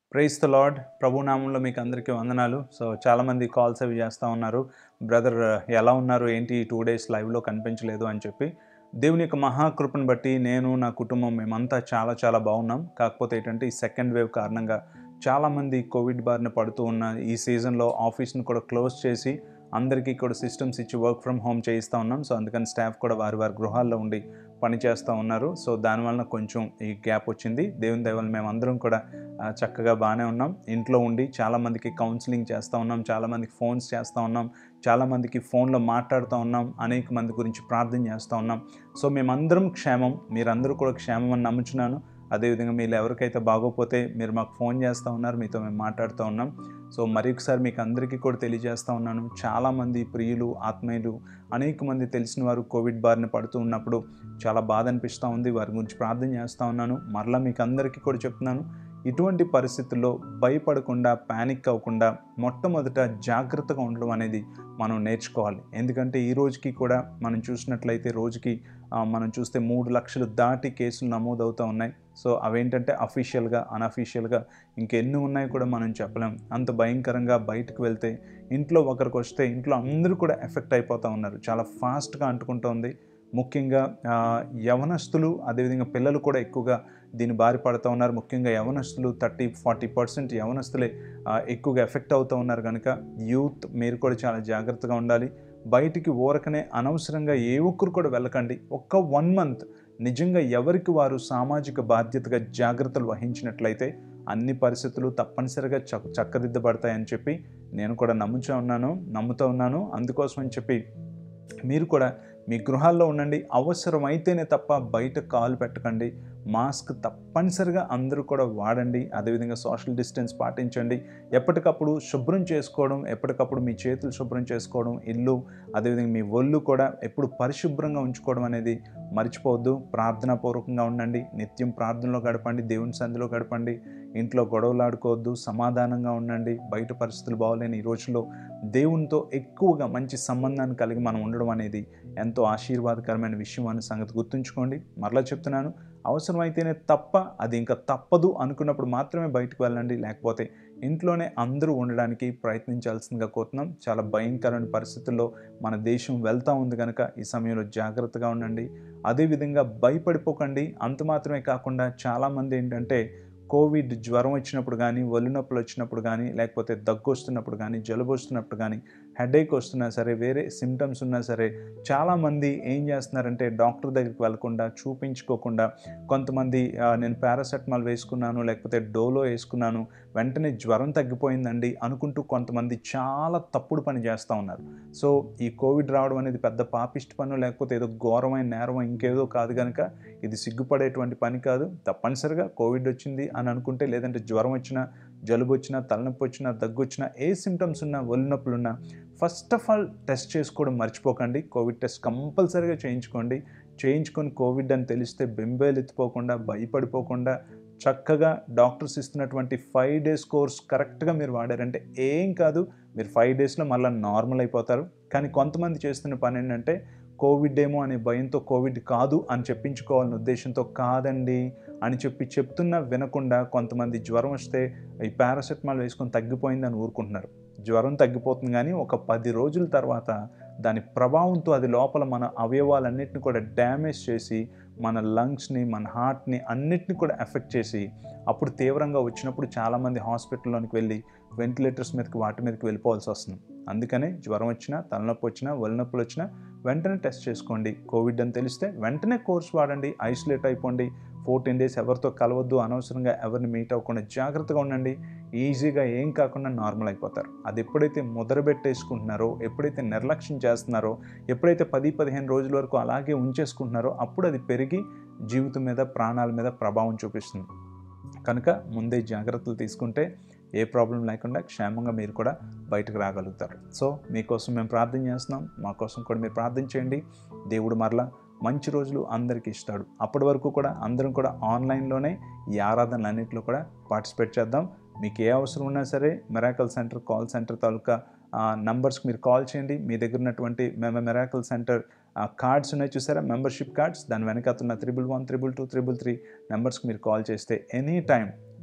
price the lord ప్రభు నామంలో మీకు అందరికీ వందనాలు సో చాలామంది కాల్స్ అవి చేస్తూ ఉన్నారు బ్రదర్ ఎలా ఉన్నారు ఏంటి టూ డేస్ లైవ్లో కనిపించలేదు అని చెప్పి దేవుని యొక్క మహాకృపను బట్టి నేను నా కుటుంబం మేమంతా చాలా చాలా బాగున్నాం కాకపోతే ఏంటంటే ఈ సెకండ్ వేవ్ కారణంగా చాలామంది కోవిడ్ బారిన పడుతూ ఉన్న ఈ సీజన్లో ఆఫీస్ని కూడా క్లోజ్ చేసి అందరికీ కూడా సిస్టమ్స్ ఇచ్చి వర్క్ ఫ్రమ్ హోమ్ చేయిస్తూ ఉన్నాం సో అందుకని స్టాఫ్ కూడా వారి వారి గృహాల్లో ఉండి పని చేస్తూ ఉన్నారు సో దానివల్ల కొంచెం ఈ గ్యాప్ వచ్చింది దేవుని దయవల్ల మేము అందరం కూడా ఆ, చక్కగా బాగానే ఉన్నాం ఇంట్లో ఉండి చాలామందికి కౌన్సిలింగ్ చేస్తూ ఉన్నాం చాలామందికి ఫోన్స్ చేస్తూ ఉన్నాం చాలామందికి ఫోన్లో మాట్లాడుతూ ఉన్నాం అనేక మంది గురించి ప్రార్థన చేస్తూ ఉన్నాం సో మేమందరం క్షేమం మీరందరూ కూడా క్షేమం అని నమ్ముచున్నాను అదేవిధంగా మీరు ఎవరికైతే బాగోపోతే మీరు మాకు ఫోన్ చేస్తూ ఉన్నారు మీతో మేము మాట్లాడుతూ ఉన్నాం సో మరి ఒకసారి మీకు అందరికీ కూడా తెలియజేస్తూ ఉన్నాను చాలామంది ప్రియులు ఆత్మీయులు అనేక మంది తెలిసిన వారు కోవిడ్ బారిన పడుతూ ఉన్నప్పుడు చాలా బాధ అనిపిస్తూ ఉంది వారి గురించి ప్రార్థన చేస్తూ ఉన్నాను మరలా మీకు అందరికీ కూడా చెప్తున్నాను ఇటువంటి పరిస్థితుల్లో భయపడకుండా ప్యానిక్ అవ్వకుండా మొట్టమొదట జాగ్రత్తగా ఉండడం అనేది మనం నేర్చుకోవాలి ఎందుకంటే ఈ రోజుకి కూడా మనం చూసినట్లయితే రోజుకి ఆ, మనం చూస్తే మూడు లక్షలు దాటి కేసులు నమోదవుతూ ఉన్నాయి సో అవేంటంటే అఫీషియల్గా అన్అఫీషియల్గా ఇంకెన్ని ఉన్నాయో కూడా మనం చెప్పలేం అంత భయంకరంగా బయటకు వెళ్తే ఇంట్లో ఒకరికి వస్తే ఇంట్లో అందరూ కూడా ఎఫెక్ట్ అయిపోతూ ఉన్నారు చాలా ఫాస్ట్గా అంటుకుంటోంది ముఖ్యంగా ఆ, యవనస్తులు అదేవిధంగా పిల్లలు కూడా ఎక్కువగా దీని బారి పడుతూ ఉన్నారు ముఖ్యంగా యవనస్తులు థర్టీ ఫార్టీ పర్సెంట్ యవనస్తులే ఆ, ఎక్కువగా ఎఫెక్ట్ అవుతూ ఉన్నారు కనుక యూత్ మీరు కూడా చాలా జాగ్రత్తగా ఉండాలి బయటికి ఊరకనే అనవసరంగా ఏ ఒక్కరు కూడా వెళ్ళకండి ఒక్క వన్ మంత్ నిజంగా ఎవరికి వారు సామాజిక బాధ్యతగా జాగ్రత్తలు వహించినట్లయితే అన్ని పరిస్థితులు తప్పనిసరిగా చక్ చక్కదిద్దబడతాయని చెప్పి నేను కూడా నమ్ముచూ ఉన్నాను నమ్ముతూ ఉన్నాను అందుకోసం అని చెప్పి మీరు కూడా మీ గృహాల్లో ఉండండి అవసరమైతేనే తప్ప బయట కాలు పెట్టకండి మాస్క్ తప్పనిసరిగా అందరూ కూడా వాడండి అదేవిధంగా సోషల్ డిస్టెన్స్ పాటించండి ఎప్పటికప్పుడు శుభ్రం చేసుకోవడం ఎప్పటికప్పుడు మీ చేతులు శుభ్రం చేసుకోవడం ఇల్లు అదేవిధంగా మీ ఒళ్ళు కూడా ఎప్పుడు పరిశుభ్రంగా ఉంచుకోవడం అనేది మర్చిపోవద్దు ప్రార్థనాపూర్వకంగా ఉండండి నిత్యం ప్రార్థనలో గడపండి దేవుని సంధిలో గడపండి ఇంట్లో గొడవలు ఆడుకోవద్దు సమాధానంగా ఉండండి బయట పరిస్థితులు బాగోలేని ఈ రోజుల్లో దేవునితో ఎక్కువగా మంచి సంబంధాన్ని కలిగి మనం ఉండడం అనేది ఎంతో ఆశీర్వాదకరమైన విషయం అనే సంగతి గుర్తుంచుకోండి మరలా చెప్తున్నాను అవసరమైతేనే తప్ప అది ఇంకా తప్పదు అనుకున్నప్పుడు మాత్రమే బయటకు వెళ్ళండి లేకపోతే ఇంట్లోనే అందరూ ఉండడానికి ప్రయత్నించాల్సిందిగా కోరుతున్నాం చాలా భయంకరమైన పరిస్థితుల్లో మన దేశం వెళ్తూ ఉంది కనుక ఈ సమయంలో జాగ్రత్తగా ఉండండి అదేవిధంగా భయపడిపోకండి అంత మాత్రమే కాకుండా చాలామంది ఏంటంటే కోవిడ్ జ్వరం వచ్చినప్పుడు కానీ ఒళ్ళు నొప్పులు వచ్చినప్పుడు కానీ లేకపోతే దగ్గు వస్తున్నప్పుడు కానీ జలుబు వస్తున్నప్పుడు కానీ హెడేక్ వస్తున్నా సరే వేరే సిమ్టమ్స్ ఉన్నా సరే చాలామంది ఏం చేస్తున్నారంటే డాక్టర్ దగ్గరికి వెళ్లకుండా చూపించుకోకుండా కొంతమంది "ఆ, నేను పారాసెటమాల్ వేసుకున్నాను లేకపోతే డోలో వేసుకున్నాను వెంటనే జ్వరం తగ్గిపోయిందండి అనుకుంటూ కొంతమంది చాలా తప్పుడు పని చేస్తూ ఉన్నారు సో ఈ కోవిడ్ రావడం అనేది పెద్ద పాపిష్టి పను లేకపోతే ఏదో ఘోరమైన నేరం ఇంకేదో కాదు కనుక ఇది సిగ్గుపడేటువంటి పని కాదు తప్పనిసరిగా కోవిడ్ వచ్చింది అని అనుకుంటే లేదంటే జ్వరం వచ్చినా జలుబు వచ్చినా తలనొప్పి వచ్చినా దగ్గు వచ్చినా ఏ సిమ్టమ్స్ ఉన్నా ఒళ్ళు నొప్పులు ఉన్నా ఫస్ట్ ఆఫ్ ఆల్ టెస్ట్ చేసుకోవడం మర్చిపోకండి కోవిడ్ టెస్ట్ కంపల్సరీగా చేయించుకోండి చేయించుకొని కోవిడ్ అని తెలిస్తే బెంబేలు ఎత్తిపోకుండా భయపడిపోకుండా చక్కగా డాక్టర్స్ ఇస్తున్నటువంటి ఫైవ్ డేస్ కోర్స్ కరెక్ట్గా మీరు వాడారంటే ఏం కాదు మీరు ఫైవ్ డేస్లో మళ్ళీ నార్మల్ అయిపోతారు కానీ కొంతమంది చేస్తున్న పని ఏంటంటే కోవిడ్ ఏమో అనే భయంతో కోవిడ్ కాదు అని చెప్పించుకోవాలనే ఉద్దేశంతో కాదండి అని చెప్పి చెప్తున్నా వినకుండా కొంతమంది జ్వరం వస్తే ఈ పారాసెటమాల్ వేసుకొని తగ్గిపోయిందని ఊరుకుంటున్నారు జ్వరం తగ్గిపోతుంది కానీ ఒక పది రోజుల తర్వాత దాని ప్రభావంతో అది లోపల మన అవయవాలన్నిటిని కూడా డ్యామేజ్ చేసి మన లంగ్స్ని మన హార్ట్ని అన్నిటిని కూడా ఎఫెక్ట్ చేసి అప్పుడు తీవ్రంగా వచ్చినప్పుడు చాలామంది హాస్పిటల్లోనికి వెళ్ళి వెంటిలేటర్స్ మీదకి వాటి మీదకి వెళ్ళిపోవాల్సి వస్తుంది అందుకనే జ్వరం వచ్చినా తలనొప్పి వచ్చినా ఒళ్ళనొప్పులు వచ్చినా వెంటనే టెస్ట్ చేసుకోండి కోవిడ్ అని తెలిస్తే వెంటనే కోర్స్ వాడండి ఐసోలేట్ అయిపోండి ఫోర్టీన్ డేస్ ఎవరితో కలవద్దు అనవసరంగా ఎవరిని మీట్ అవ్వకుండా జాగ్రత్తగా ఉండండి ఈజీగా ఏం కాకుండా నార్మల్ అయిపోతారు అది ఎప్పుడైతే ముద్రబెట్టేసుకుంటున్నారో ఎప్పుడైతే నిర్లక్ష్యం చేస్తున్నారో ఎప్పుడైతే పది పదిహేను రోజుల వరకు అలాగే ఉంచేసుకుంటున్నారో అప్పుడు అది పెరిగి జీవితం మీద ప్రాణాల మీద ప్రభావం చూపిస్తుంది కనుక ముందే జాగ్రత్తలు తీసుకుంటే ఏ ప్రాబ్లం లేకుండా క్షేమంగా మీరు కూడా బయటకు రాగలుగుతారు సో మీకోసం మేము ప్రార్థన చేస్తున్నాం మా కోసం కూడా మీరు ప్రార్థన చేయండి దేవుడు మరలా మంచి రోజులు అందరికీ ఇస్తాడు అప్పటి వరకు కూడా అందరం కూడా ఆన్లైన్లోనే ఈ ఆరాధనలన్నింటిలో కూడా పార్టిసిపేట్ చేద్దాం మీకు ఏ అవసరం ఉన్నా సరే మెరాకల్ సెంటర్ కాల్ సెంటర్ తాలూకా నంబర్స్కి మీరు కాల్ చేయండి మీ దగ్గర ఉన్నటువంటి మేము మెరాకల్ సెంటర్ కార్డ్స్ ఉన్నాయి చూసారా మెంబర్షిప్ కార్డ్స్ దాని వెనకాతున్న triple one triple two triple three నెంబర్స్కి మీరు కాల్ చేస్తే ఎనీ టైం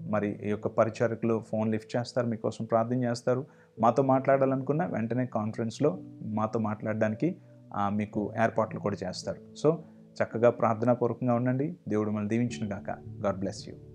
మరి ఈ యొక్క పరిచారకులు ఫోన్ లిఫ్ట్ చేస్తారు మీకోసం ప్రార్థన చేస్తారు మాతో మాట్లాడాలనుకున్న వెంటనే కాన్ఫరెన్స్లో మాతో మాట్లాడడానికి ఆ, మీకు ఏర్పాట్లు కూడా చేస్తారు సో చక్కగా ప్రార్థనాపూర్వకంగా ఉండండి దేవుడు మనల్ని దీవించిన గాక గాడ్ బ్లెస్ యూ